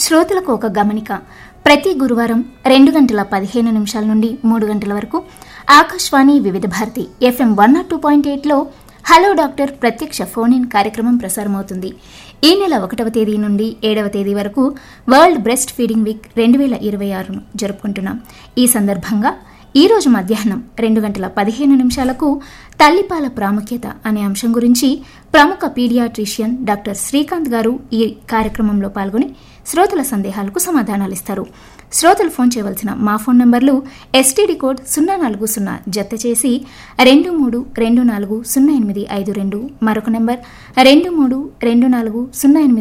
శ్రోతలకు ఒక గమనిక ప్రతి గురువారం రెండు గంటల పదిహేను నిమిషాల నుండి మూడు గంటల వరకు Akashvani Vividh Bharati FM one not two point ఎయిట్లో హలో డాక్టర్ ప్రత్యక్ష ఫోన్ ఇన్ కార్యక్రమం ప్రసారమవుతుంది ఈ నెల ఒకటవ తేదీ నుండి ఏడవ తేదీ వరకు వరల్డ్ బ్రెస్ట్ ఫీడింగ్ వీక్ రెండు వేల ఇరవై ఆరును జరుపుకుంటున్నాం ఈ సందర్భంగా ఈ రోజు మధ్యాహ్నం రెండు గంటల పదిహేను నిమిషాలకు తల్లిపాల ప్రాముఖ్యత అనే అంశం గురించి ప్రముఖ పీడియాట్రిషియన్ డాక్టర్ శ్రీకాంత్ గారు ఈ కార్యక్రమంలో పాల్గొని శ్రోతల సందేహాలకు సమాధానాలిస్తారు శ్రోతలు ఫోన్ చేయవలసిన మా ఫోన్ నంబర్లు ఎస్టీడీ కోడ్ సున్నా నాలుగు సున్నా జత చేసి రెండు మూడు రెండు నాలుగు సున్నా ఎనిమిది ఐదు రెండు మరొక నంబర్ రెండు మూడు రెండు నాలుగు సున్నా ఎనిమిది